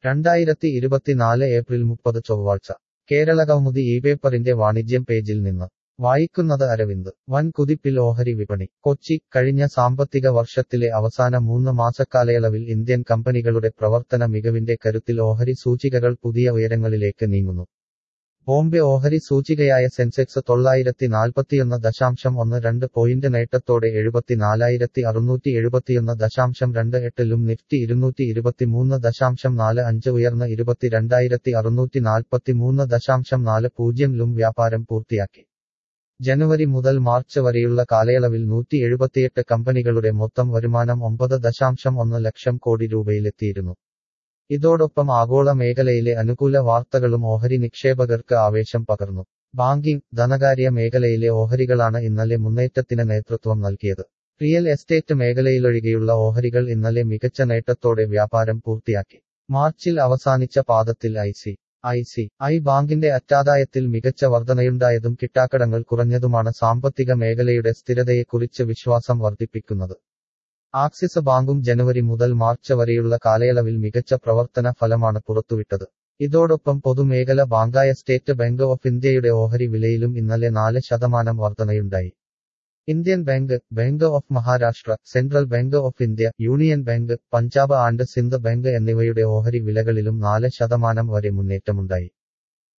രണ്ടായിരത്തി ഇരുപത്തിനാല് ഏപ്രിൽ മുപ്പത് ചൊവ്വാഴ്ച കേരള കൗമുദി ഈ പേപ്പറിന്റെ വാണിജ്യം പേജിൽ നിന്ന് വായിക്കുന്നത് അരവിന്ദ് വൻ കുതിപ്പിൽ ഓഹരി വിപണി കൊച്ചി കഴിഞ്ഞ സാമ്പത്തിക വർഷത്തിലെ അവസാന മൂന്ന് മാസക്കാലയളവിൽ ഇന്ത്യൻ കമ്പനികളുടെ പ്രവർത്തന മികവിന്റെ കരുത്തിൽ ഓഹരി സൂചികകൾ പുതിയ ഉയരങ്ങളിലേക്ക് നീങ്ങുന്നു ബോംബെ ഓഹരി സൂചികയായ സെൻസെക്സ് തൊള്ളായിരത്തി നാൽപ്പത്തിയൊന്ന് ദശാംശം ഒന്ന് രണ്ട് പോയിന്റ് നേട്ടത്തോടെ എഴുപത്തിനാലായിരത്തി അറുന്നൂറ്റി എഴുപത്തിയൊന്ന് ദശാംശം രണ്ട് എട്ടിലും നിഫ്റ്റി ഇരുന്നൂറ്റി ഇരുപത്തിമൂന്ന് ദശാംശം നാല് അഞ്ച് ഉയർന്ന് ഇരുപത്തിരണ്ടായിരത്തി അറുന്നൂറ്റി നാൽപ്പത്തിമൂന്ന് ദശാംശം നാല് പൂജ്യംലും വ്യാപാരം പൂർത്തിയാക്കി ജനുവരി മുതൽ മാർച്ച് വരെയുള്ള കാലയളവിൽ നൂറ്റി എഴുപത്തിയെട്ട് കമ്പനികളുടെ മൊത്തം വരുമാനം ഒമ്പത് ദശാംശം ഒന്ന് ലക്ഷം കോടി രൂപയിലെത്തിയിരുന്നു ഇതോടൊപ്പം ആഗോള മേഖലയിലെ അനുകൂല വാർത്തകളും ഓഹരി നിക്ഷേപകർക്ക് ആവേശം പകർന്നു ബാങ്കിംഗ് ധനകാര്യ മേഖലയിലെ ഓഹരികളാണ് ഇന്നലെ മുന്നേറ്റത്തിന് നേതൃത്വം നൽകിയത് റിയൽ എസ്റ്റേറ്റ് മേഖലയിലൊഴികെയുള്ള ഓഹരികൾ ഇന്നലെ മികച്ച നേട്ടത്തോടെ വ്യാപാരം പൂർത്തിയാക്കി മാർച്ചിൽ അവസാനിച്ച പാദത്തിൽ I C I C I ബാങ്കിന്റെ അറ്റാദായത്തിൽ മികച്ച വർധനയുണ്ടായതും കിട്ടാക്കടങ്ങൾ കുറഞ്ഞതുമാണ് സാമ്പത്തിക മേഖലയുടെ സ്ഥിരതയെക്കുറിച്ച് വിശ്വാസം വർദ്ധിപ്പിക്കുന്നത് ആക്സിസ് ബാങ്കും ജനുവരി മുതൽ മാർച്ച് വരെയുള്ള കാലയളവിൽ മികച്ച പ്രവർത്തന ഫലമാണ് പുറത്തുവിട്ടത് ഇതോടൊപ്പം പൊതുമേഖല ബാങ്കായ സ്റ്റേറ്റ് ബാങ്ക് ഓഫ് ഇന്ത്യയുടെ ഓഹരി വിലയിലും ഇന്നലെ നാല് ശതമാനം വർധനയുണ്ടായി Indian Bank Bank of Maharashtra Central Bank of India Union Bank Punjab and Sindh Bank എന്നിവയുടെ ഓഹരി വിലകളിലും നാല് ശതമാനം വരെ മുന്നേറ്റമുണ്ടായി